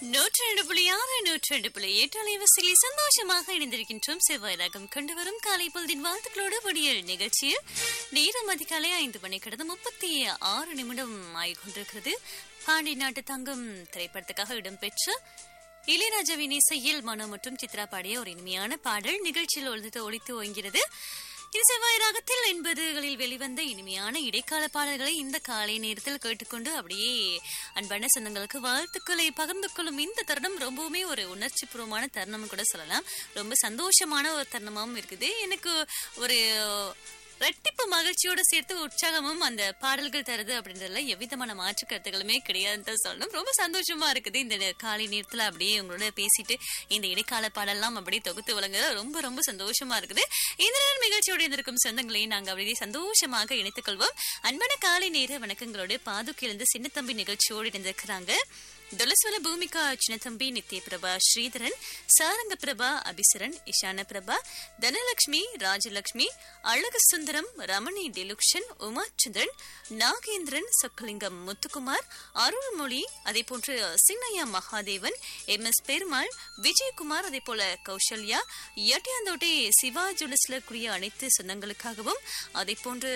நூற்றி ரெண்டு புள்ளி ஆறு நூற்றி ரெண்டு புள்ளி எட்டு அலைவரிசையில் சந்தோஷமாக இணைந்திருக்கின்றோம் செவ்வாய் ரகம் கொண்டு வரும் காலை பொழுதின் வாழ்த்துக்களோடு விடியல் நிகழ்ச்சியில் நேரம் அதிகாலை ஐந்து மணி கடந்த முப்பத்தி ஆறு நிமிடம் ஆகிக்கொண்டிருக்கிறது பாண்டி நாட்டு தங்கம் திரைப்படத்துக்காக இடம்பெற்ற இளையராஜாவின் இசையில் மனோ மற்றும் சித்ரா பாடிய ஒரு இனிமையான பாடல் நிகழ்ச்சியில் ஒழித்து ஒழித்து ஓய்கிறது இது செவ்வாய் ராகத்தில் எண்பதுகளில் வெளிவந்த இனிமையான இடைக்கால பாடல்களை இந்த காலை நேரத்தில் கேட்டுக்கொண்டு அப்படியே அன்பான சொந்தங்களுக்கு வாழ்த்துக்களை பகிர்ந்து கொள்ளும் இந்த தருணம் ரொம்பவுமே ஒரு உணர்ச்சி பூர்வமான தருணம் கூட சொல்லலாம் ரொம்ப சந்தோஷமான ஒரு தருணமாகவும் இருக்குது எனக்கு ஒரு ரெட்டிப்பு மகிழ்ச்சியோட சேர்த்து உற்சாகமும் அந்த பாடல்கள் தருது அப்படின்றதுல எவ்விதமான மாற்று கருத்துகளுமே கிடையாதுன்னு தான் சொல்லணும் ரொம்ப சந்தோஷமா இருக்குது இந்த காலை நேரத்துல அப்படியே உங்களோட பேசிட்டு இந்த இடைக்கால பாடல்லாம் அப்படியே தொகுத்து வழங்க ரொம்ப ரொம்ப சந்தோஷமா இருக்குது இந்த நேரம் நிகழ்ச்சியோட இருந்திருக்கும் சொந்தங்களையும் நாங்க அப்படியே சந்தோஷமாக இணைத்துக் கொள்வோம் அன்பான காலை நேர வணக்கங்களோட பாதுக்கிலிருந்து சின்னத்தம்பி நிகழ்ச்சியோடு இருந்திருக்கிறாங்க துளஸ்வல பூமிகா சின்னத்தம்பி நித்ய பிரபா ஸ்ரீதரன் சாரங்க பிரபா அபிசரன் இஷான பிரபா தனலட்சுமி ராஜலட்சுமி அழகு சுந்தரம் ரமணி டிலுக்ஷன் உமாச்சந்திரன் நாகேந்திரன் சொக்கலிங்கம் முத்துக்குமார் அருள்மொழி அதே போன்று சின்னையா மகாதேவன் எம் எஸ் பெருமாள் விஜயகுமார் அதே போல கௌசல்யா எட்டியாந்தோட்டை சிவா ஜுலஸ்ல கூடிய அனைத்து சொந்தங்களுக்காகவும் அதே போன்று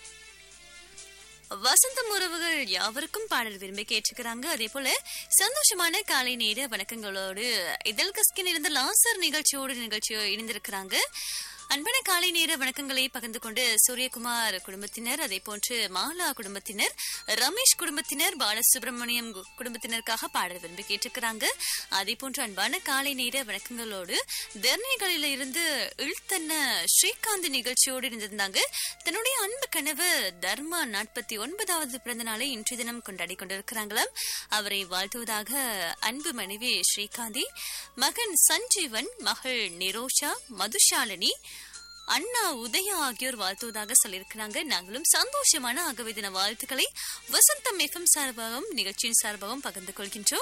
வசந்தம் உறவுகள் யாவருக்கும் பாடல் விரும்பி கேட்டுக்கிறாங்க அதே போல சந்தோஷமான காலை நேர வணக்கங்களோடு இதழ் கஸ்கின் இருந்த லாசர் நிகழ்ச்சியோடு நிகழ்ச்சியோ இணைந்திருக்கிறாங்க அன்பான காலை நேர வணக்கங்களை பகிர்ந்து கொண்டு சூரியகுமார் குடும்பத்தினர் அதே போன்று மாலா குடும்பத்தினர் ரமேஷ் குடும்பத்தினர் பாலசுப்ரமணியம் கு- குடும்பத்தினருக்காக பாடல் விரும்பி கேட்டுக்கிறாங்க அதே போன்று அன்பான காலை நேர வணக்கங்களோடு தர்ணிகளில இருந்து இழ்த்தன்ன ஸ்ரீகாந்த் நிகழ்ச்சியோடு இருந்திருந்தாங்க தன்னுடைய அன்பு கனவு தர்மா நாற்பத்தி ஒன்பதாவது பிறந்த நாளை இன்றைய தினம் கொண்டாடி கொண்டிருக்கிறாங்களாம் அவரை வாழ்த்துவதாக அன்பு மனைவி ஸ்ரீகாந்தி மகன் சஞ்சீவன் மகள் நிரோஷா மதுஷாலினி அண்ணா உதயா ஆகியோர் வாழ்த்துவதாக சொல்லியிருக்கிறாங்க நாங்களும் சந்தோஷமான ஆகவே தின வாழ்த்துக்களை வசந்தம் எஃப்எம் சார்பாகவும் நிகழ்ச்சியின் சார்பாகவும் பகிர்ந்து கொள்கின்றோம்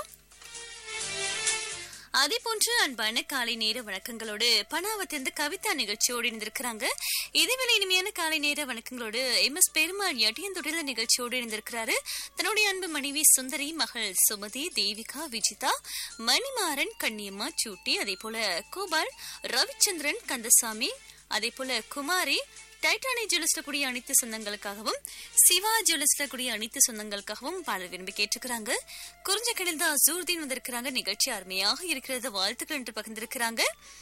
அதே போன்று அன்பான காலை நேர வணக்கங்களோடு பணாவத்திலிருந்து கவிதா நிகழ்ச்சியோடு இணைந்திருக்கிறாங்க இதேவேளை இனிமையான காலை நேர வணக்கங்களோடு எம் எஸ் பெருமாள் எட்டியந்தொழில் நிகழ்ச்சியோடு இணைந்திருக்கிறாரு தன்னுடைய அன்பு மனைவி சுந்தரி மகள் சுமதி தேவிகா விஜிதா மணிமாறன் கண்ணியம்மா சூட்டி அதே போல கோபால் ரவிச்சந்திரன் கந்தசாமி அதே போல குமாரி டைட்டானி ஜுவல்ஸ்ல கூடிய அனைத்து சொந்தங்களுக்காகவும் சிவா ஜுவல்ஸ்ல கூடிய அனைத்து சொந்தங்களுக்காகவும் பாடல் விரும்பி கேட்டுக்கிறாங்க குறிஞ்ச கணித அசூர்தீன் வந்திருக்கிறாங்க நிகழ்ச்சி அருமையாக இருக்கிறது வாழ்த்துக்கள் என்று பகிர்ந்திருக்கிறாங்க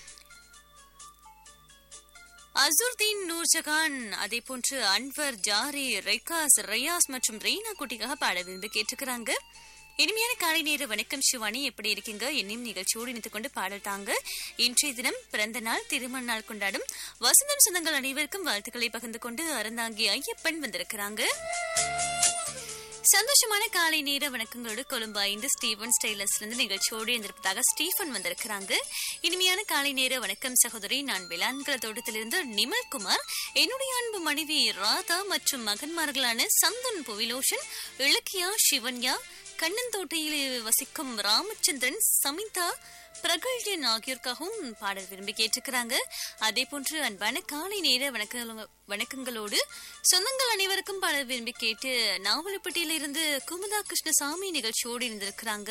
அசூர்தீன் நூர்ஜகான் அதே போன்று அன்வர் ஜாரி ரெக்காஸ் ரயாஸ் மற்றும் ரெய்னா குட்டிக்காக பாட விரும்பி கேட்டுக்கிறாங்க இனிமையான காலை நேர வணக்கம் சிவானி எப்படி இருக்கீங்க என்னையும் நிகழ்ச்சியோடு இணைத்துக் கொண்டு பாடல் தாங்க இன்றைய தினம் பிறந்த நாள் திருமண நாள் கொண்டாடும் வசந்தம் சொந்தங்கள் அனைவருக்கும் வாழ்த்துக்களை பகிர்ந்து கொண்டு அறந்தாங்கி ஐயப்பன் வந்திருக்கிறாங்க சந்தோஷமான காலை நேர வணக்கங்களோடு கொழும்பு ஐந்து ஸ்டீவன் ஸ்டைலர்ஸ்ல இருந்து நிகழ்ச்சியோடு இருந்திருப்பதாக ஸ்டீஃபன் வந்திருக்கிறாங்க இனிமையான காலை நேர வணக்கம் சகோதரி நான் விளான்கள தோட்டத்திலிருந்து நிமல்குமார் என்னுடைய அன்பு மனைவி ராதா மற்றும் மகன்மார்களான சந்தன் புவிலோஷன் இலக்கியா சிவன்யா கண்ணந்தோட்டையில் வசிக்கும் ராமச்சந்திரன் சமிதா பிரகல்யன் ஆகியோருக்காகவும் பாடல் விரும்பி கேட்டுக்கிறாங்க அதே போன்று அன்பான காலை நேர வணக்கங்கள- வணக்கங்களோடு சொந்தங்கள் அனைவருக்கும் பாடல் விரும்பி கேட்டு நாவலப்பட்டியில இருந்து குமுதா கிருஷ்ணசாமி நிகழ்ச்சியோடு இருந்திருக்கிறாங்க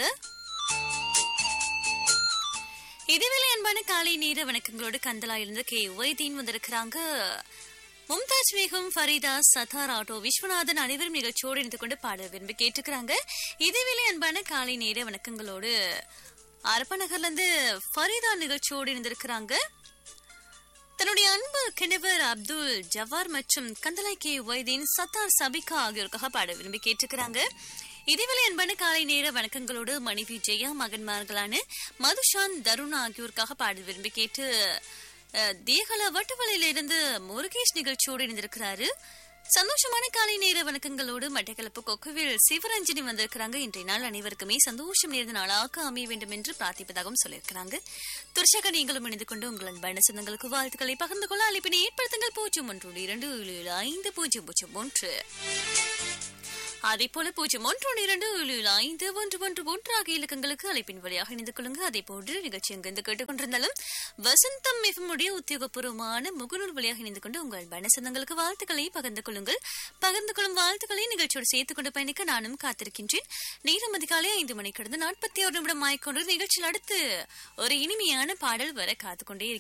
இதேவேளை அன்பான காலை நேர வணக்கங்களோடு கந்தலாயிலிருந்து கே வைதீன் வந்திருக்கிறாங்க மும்தாஜ் பேகம் ஃபரீதா சதார் ஆட்டோ விஸ்வநாதன் அனைவரும் நிகழ்ச்சியோடு இணைந்து கொண்டு பாடல் விரும்பி கேட்டுக்கிறாங்க இதேவேளை அன்பான காலை நேர வணக்கங்களோடு அரப்பநகர்ல இருந்து ஃபரீதா நிகழ்ச்சியோடு இருந்திருக்கிறாங்க தன்னுடைய அன்பு கிணவர் அப்துல் ஜவார் மற்றும் கந்தலாய் கே வைதீன் சத்தார் சபிகா ஆகியோருக்காக பாட விரும்பி கேட்டுக்கிறாங்க இதேவேளை அன்பான காலை நேர வணக்கங்களோடு மனைவி ஜெயா மகன்மார்களான மதுஷான் தருண் ஆகியோருக்காக பாடல் விரும்பி கேட்டு அஹ், தேகல வட்டுவலையில இருந்து முருகேஷ் நிகழ்ச்சியோடு இணைந்திருக்கிறாரு சந்தோஷமான காலை நேர வணக்கங்களோடு மட்டக்களப்பு கொக்குவில் சிவரஞ்சனி வந்திருக்கிறாங்க இன்றைய நாள் அனைவருக்குமே சந்தோஷம் நேர்ந்த நாளாக அமைய வேண்டும் என்று பிரார்த்திப்பதாகவும் சொல்லியிருக்கிறாங்க துர்ஷக நீங்களும் இணைந்து கொண்டு உங்கள் அன்பான சொந்தங்களுக்கு வாழ்த்துக்களை பகிர்ந்து கொள்ள அழைப்பினை ஏற்படுத்துங்கள் பூஜ்ஜியம் ஒன்று இரண்டு ஏழு ஏழு ஐந்து பூஜ்ஜியம் பூஜ்ஜியம் ஒன்று அதே போல பூஜ்ஜியம் ஒன்று ஒன்று இரண்டு ஏழு ஏழு ஐந்து ஒன்று ஒன்று ஒன்று ஆகிய இலக்கங்களுக்கு அழைப்பின் வழியாக இணைந்து கொள்ளுங்க அதே போன்று நிகழ்ச்சி எங்கிருந்து கேட்டுக்கொண்டிருந்தாலும் வசந்தம் மிகமுடைய உத்தியோகபூர்வமான முகநூல் வழியாக இணைந்து கொண்டு உங்கள் மனசந்தங்களுக்கு வாழ்த்துக்களை பகிர்ந்து கொள்ளுங்கள் பகிர்ந்து கொள்ளும் வாழ்த்துக்களை நிகழ்ச்சியோடு சேர்த்துக் கொண்டு பயணிக்க நானும் காத்திருக்கின்றேன் நேரம் அதிகாலை ஐந்து மணி கடந்து நாற்பத்தி ஒரு நிமிடம் ஆய்கொண்டு நிகழ்ச்சியில் அடுத்து ஒரு இனிமையான பாடல் வர காத்துக்கொண்டே இருக்கிறது